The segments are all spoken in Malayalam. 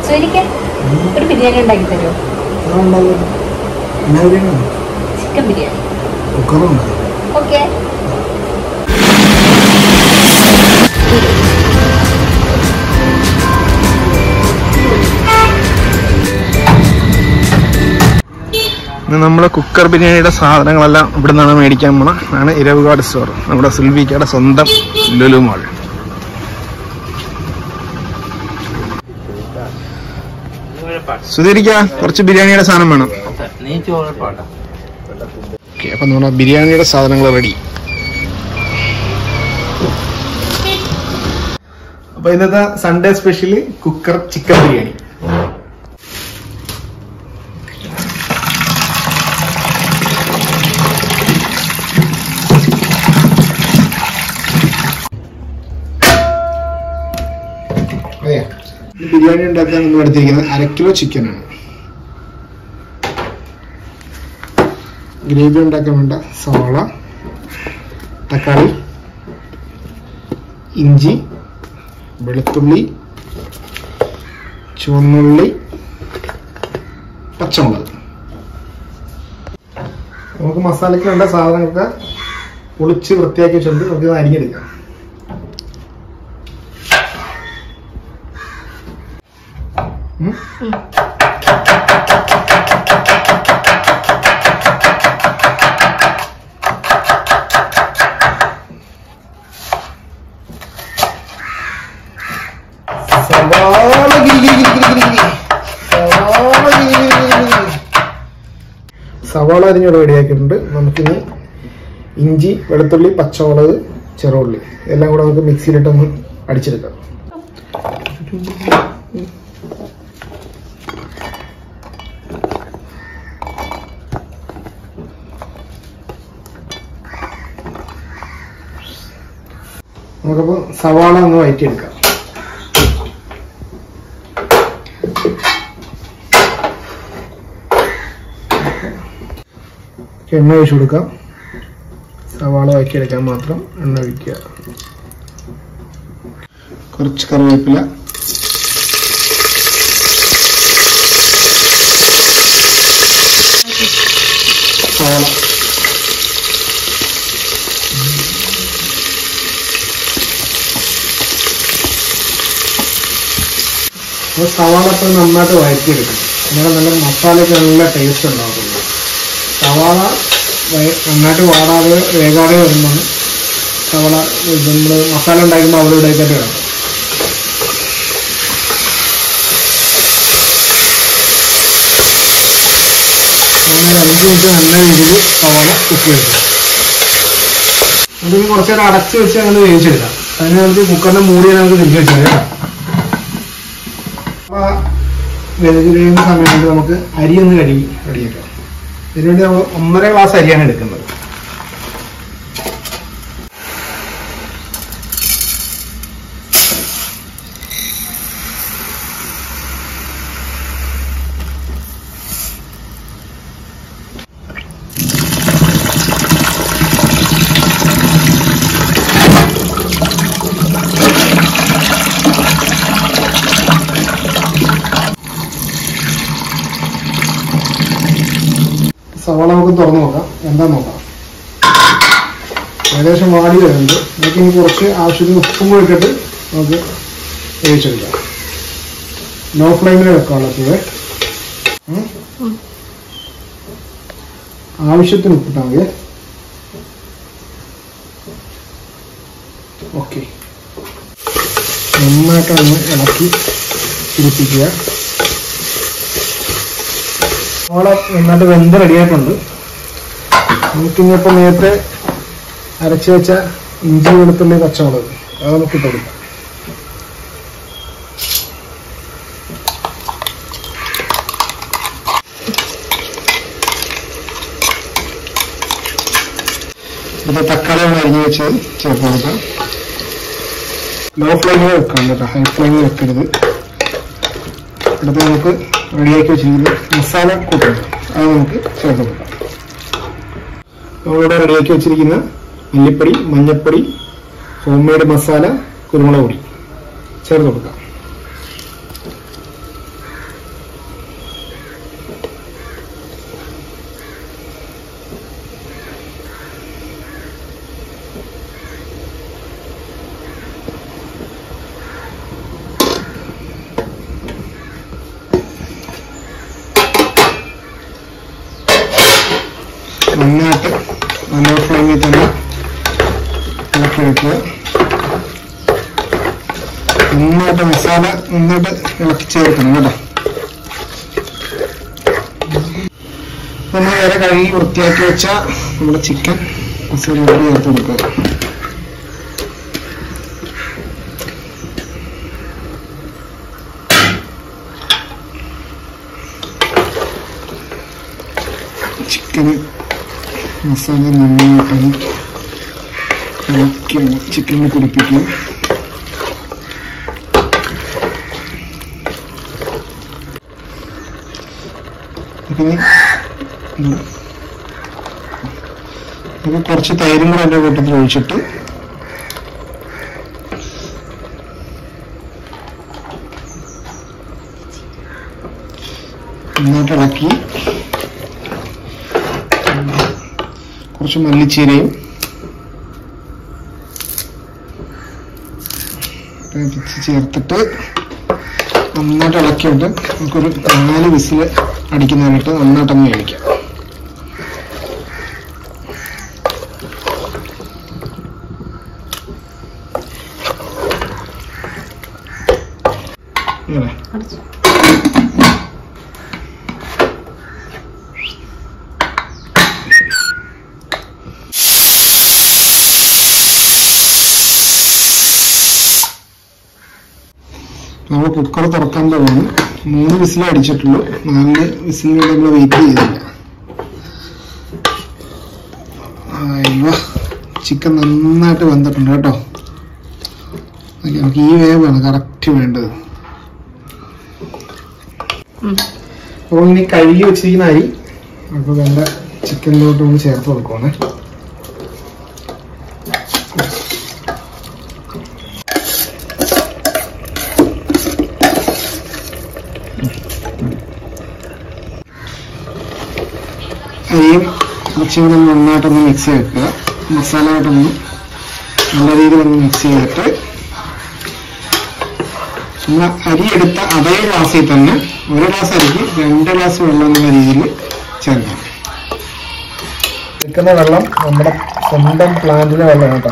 സുനിക്ക് ഒരു ബിരിയാണി ഉണ്ടാക്കി തരുമോ ചിക്കൻ ബിരിയാണി ഓക്കെ ഇന്ന് നമ്മുടെ കുക്കർ ബിരിയാണിയുടെ സാധനങ്ങളെല്ലാം ഇവിടെ നിന്നാണ് മേടിക്കാൻ പോണ ആണ് ഇരവുകാട് സ്റ്റോർ നമ്മുടെ സുൽവിക്കയുടെ സ്വന്തം ലുലു മാൾ സുധീരിക്ക കുറച്ച് ബിരിയാണിയുടെ സാധനം വേണം നീ ചോറ് പാടാ ഓക്കെ അപ്പൊ നമ്മുടെ ബിരിയാണിയുടെ സാധനങ്ങൾ റെഡി അപ്പൊ ഇന്നത്തെ Sunday special cooker chicken biryani അതെയാ ഈ ബിരിയാണി ഉണ്ടാക്കാൻ നമ്മൾ എടുത്തിരിക്കുന്നത് അര കിലോ ചിക്കനാണ് ഗ്രേവി ഉണ്ടാക്കാൻ വേണ്ട സവാള തക്കാളി ഇഞ്ചി വെളുത്തുള്ളി ചുവന്നുള്ളി പച്ചമുളക് നമുക്ക് മസാലയ്ക്ക് വേണ്ട സാധനങ്ങളൊക്കെ പൊളിച്ച് വൃത്തിയാക്കി വെച്ചിട്ട് നമുക്ക് ഇത് അരിഞ്ഞെടുക്കാം ഉം. സവാള ഗിരി ഗിരി ഗിരി ഗിരി ഗിരി ഗിരി. സവാള ഗിരി ഗിരി ഗിരി ഗിരി ഗിരി. സവാള അരിഞ്ഞോട് റെഡിയാക്കിയിട്ടുണ്ട് നമുക്കിനി ഇഞ്ചി വെളുത്തുള്ളി പച്ചമുളക് ചെറുള്ളി എല്ലാം കൂടെ നമുക്ക് മിക്സിയിലിട്ട് ഒന്ന് അടിച്ചെടുക്കാം നമുക്കപ്പോൾ സവാള ഒന്ന് വഴറ്റിയെടുക്കാം എണ്ണ ഒഴിച്ചു കൊടുക്കാം സവാള വഴറ്റിയെടുക്കാൻ മാത്രം എണ്ണ ഒഴിക്കുക കുറച്ച് കറിവേപ്പില സവാള അപ്പോൾ സവാള ഇപ്പോൾ നന്നായിട്ട് വഴറ്റിയെടുക്കണം അങ്ങനെ നല്ല മസാലയ്ക്ക് നല്ല ടേസ്റ്റ് ഉണ്ടാകുന്നത് സവാള വയ- നന്നായിട്ട് വാടാതെ വേകാതെ വരുമ്പോൾ സവാള നമ്മൾ മസാല ഉണ്ടാക്കുമ്പോൾ അവിടെ ഇവിടെ തന്നെ കിടക്കും അങ്ങനെ അഞ്ച് മിനിറ്റ് നല്ല രീതിയിൽ സവാള കുക്ക് ചെയ്തു അതിന് കുറച്ച് നേരം അടച്ച് വെച്ച് അങ്ങനെ വേവിച്ചെടുക്കാം അതിന് നമുക്ക് കുക്കറിന്റെ മൂടി നമുക്ക് തിരിച്ചു വെച്ചാൽ കേട്ടോ അപ്പൊ വേവിക്കുന്ന സമയം കൊണ്ട് നമുക്ക് അരി ഒന്ന് കഴുകി റെഡിയാക്കാം ഇതിനുവേണ്ടി നമ്മൾ ഒന്നര ഗ്ലാസ് അരിയാണ് എടുക്കുന്നത് സവാള നമുക്ക് തുറന്നു നോക്കാം എന്താ നോക്കാം ഏകദേശം വാടി വരുന്നുണ്ട് നമുക്ക് ഇനി കുറച്ച് ആവശ്യത്തിന് ഉപ്പും കൂടി ഇട്ടിട്ട് നമുക്ക് വേവിച്ചെടുക്കാം ലോ ഫ്ലെയിമിൽ വെക്കാനുള്ള തീരെ ആവശ്യത്തിന് ഉപ്പിട്ടാൽ മതി ഓക്കെ നന്നായിട്ടൊന്ന് ഇളക്കി പിടിപ്പിക്കുക സവാള നന്നായിട്ട് വെന്ത് റെഡിയായിട്ടുണ്ട് നമുക്കിനിപ്പോൾ നേരത്തെ അരച്ച് വെച്ച ഇഞ്ചി വെളുത്തുള്ളി പച്ചമുളക് അത് നമുക്ക് ഇട്ട് കൊടുക്കാം ഇത് തക്കാളി ഒന്ന് അരിഞ്ഞ് വെച്ച് ചേർത്ത് കൊടുക്കാം ലോ ഫ്ലെയിമിൽ വെക്കാം കേട്ടോ ഹൈ ഫ്ലെയിമിൽ വെക്കരുത് അടുത്ത് നമുക്ക് റെഡിയാക്കി വെച്ചിരിക്കുന്ന മസാല കൂട്ടുണ്ട് അത് നമുക്ക് ചേർത്ത് കൊടുക്കാം നമ്മളിവിടെ റെഡിയാക്കി വെച്ചിരിക്കുന്ന മല്ലിപ്പൊടി മഞ്ഞൾപ്പൊടി ഹോം മെയ്ഡ് മസാല കുരുമുളക് പൊടി ചേർത്ത് കൊടുക്കാം നന്നായിട്ട് നല്ല ഫ്ലെയിമിൽ തന്നെ ഇളക്കിയെടുക്കുക നന്നായിട്ട് മസാല നന്നായിട്ട് ഇളക്കി ചേർക്കണം കേട്ടോ നമ്മൾ വേറെ കഴുകി വൃത്തിയാക്കി വെച്ച നമ്മുടെ ചിക്കൻ മസാലയോട് ചേർത്ത് കൊടുക്കുക ചിക്കന് മസാല നന്നായിട്ടൊന്ന് ഇളക്കി ചിക്കനിൽ പിടിപ്പിക്കുക പിന്നെ ഇത് ഇത് കുറച്ച് തൈരും കൂടെ എൻ്റെ കൂട്ടത്തിൽ ഒഴിച്ചിട്ട് നന്നായിട്ട് ഇളക്കി കുറച്ച് മല്ലിച്ചീരയും വേവിച്ച് ചേർത്തിട്ട് നന്നായിട്ട് ഇളക്കിയിട്ട് നമുക്കൊരു നാല് വിസിൽ അടിക്കുന്നതിനിട്ട് നന്നായിട്ടങ്ങ് കഴിക്കാം ഇങ്ങനെ അടച്ചു നമ്മൾ കുക്കർ തുറക്കാൻ പോകുന്നു മൂന്ന് വിസിൽ അടിച്ചിട്ടുള്ളൂ നാല് വിസിലിന് വേണ്ടി നമ്മൾ വെയിറ്റ് ചെയ്തില്ല അയ്യോ ചിക്കൻ നന്നായിട്ട് വെന്തിട്ടുണ്ട് കേട്ടോ അല്ല, നമുക്ക് ഈ വേവാണ് കറക്റ്റ് വേണ്ടത് ഉം. അപ്പോൾ ഇനി കഴുകി വെച്ചിരിക്കുന്ന അരി നമുക്ക് വേണ്ട ചിക്കനിലോട്ട് നമ്മൾ ചേർത്ത് കൊടുക്കുവാണേ അരിയും ഇറച്ചിയും കൂടെ ഒന്ന് നന്നായിട്ടൊന്ന് മിക്സ് വെക്കുക മസാലയായിട്ടൊന്ന് നല്ല രീതിയിൽ ഒന്ന് മിക്സ് ചെയ്തിട്ട് നമ്മൾ അരി എടുത്ത അതേ ഗ്ലാസ്സിൽ തന്നെ ഒരു ഗ്ലാസ് അരിക്ക് രണ്ട് ഗ്ലാസ് വെള്ളം എന്നുള്ള രീതിയിൽ ചേർക്കണം എടുക്കുന്ന വെള്ളം നമ്മുടെ സ്വന്തം പ്ലാന്റിലെ വെള്ളം കേട്ടോ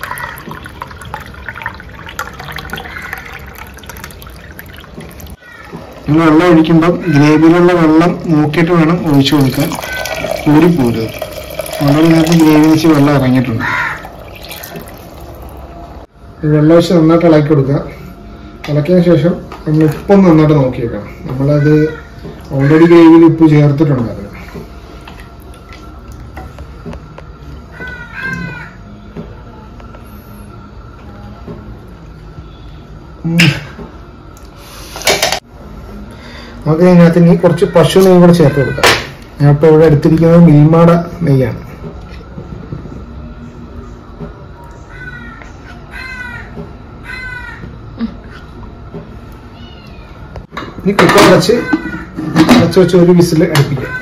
നമ്മൾ വെള്ളം ഒഴിക്കുമ്പോൾ ഗ്രേവിയിലുള്ള വെള്ളം നോക്കിയിട്ട് വേണം ഒഴിച്ചു കൊടുക്കാൻ ഊരിപ്പോരുത് ഓൾറെഡി ഇതിനകത്ത് ഗ്രേവി വെച്ച് വെള്ളം ഇറങ്ങിയിട്ടുണ്ട് ഈ വെള്ളം ഒഴിച്ച് നന്നായിട്ട് ഇളക്കി കൊടുക്കുക ഇളക്കിയതിന് ശേഷം നമ്മൾ ഉപ്പൊന്ന് നന്നായിട്ട് നോക്കി വെക്കണം നമ്മളത് ഓൾറെഡി ഗ്രേവിയിൽ ഉപ്പ് ചേർത്തിട്ടുണ്ട് അത് ഉം. നമുക്ക് ഇതിനകത്ത് ഇനി കുറച്ച് പശു നെയ്യ് കൂടെ ചേർത്ത് കൊടുക്കാം ഞാനിപ്പോൾ ഇവിടെ എടുത്തിരിക്കുന്നത് മിൽമാട നെയ്യാണ് ഇനി കുക്കർ അടച്ച് അടച്ച് വെച്ച് ഒരു വിസിൽ അടുപ്പിക്കാം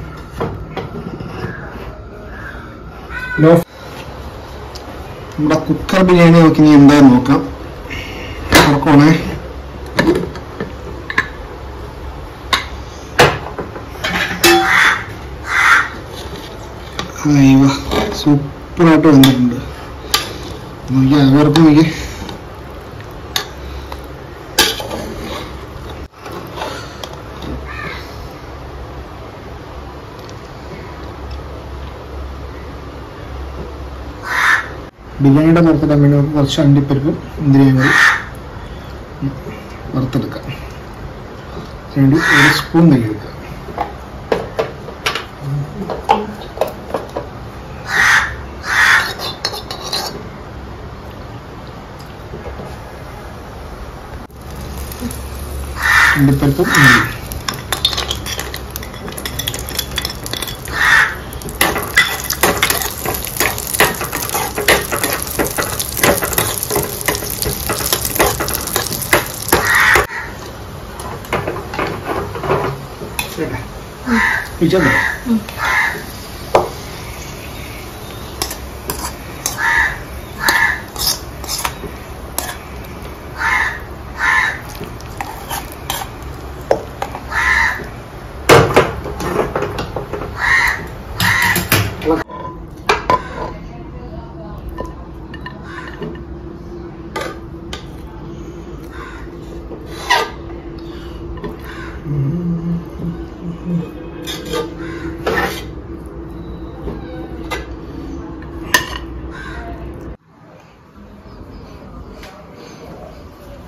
ലോ നമ്മുടെ കുക്കർ ബിരിയാണി നോക്കി ഇനി എന്താന്ന് നോക്കാം തുറക്കണേ അയ്യോ സൂപ്പറായിട്ട് വന്നിട്ടുണ്ട് നോക്കി അവർക്ക് നോക്കി ബിരിയാണിയുടെ പുറത്തിടാൻ വേണ്ടി നമുക്ക് കുറച്ച് അണ്ടിപ്പരിപ്പും മുന്തിരിയും കൂടി വറുത്തെടുക്കാം അതിന് വേണ്ടി ഒരു സ്പൂൺ നെയ്യ് എടുക്കുക അണ്ടിപ്പരിപ്പും നെയ്യും ഇച്ചോ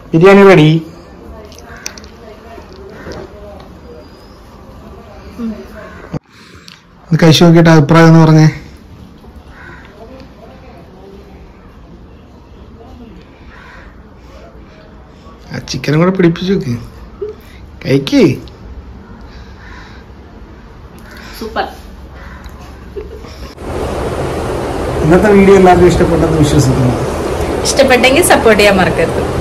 ബിരിയാണി റെഡി കഴിച്ചു നോക്കിയിട്ട് അഭിപ്രായം എന്ന് പറഞ്ഞേ ആ ചിക്കനും കൂടെ പിടിപ്പിച്ചു നോക്ക് കഴിക്ക് സൂപ്പർ ഇന്നത്തെ വീഡിയോ എല്ലാവർക്കും ഇഷ്ടപ്പെട്ടെന്ന് വിശ്വസിക്കുന്നു ഇഷ്ടപ്പെട്ടെങ്കിൽ സപ്പോർട്ട് ചെയ്യാൻ മറക്കരുത്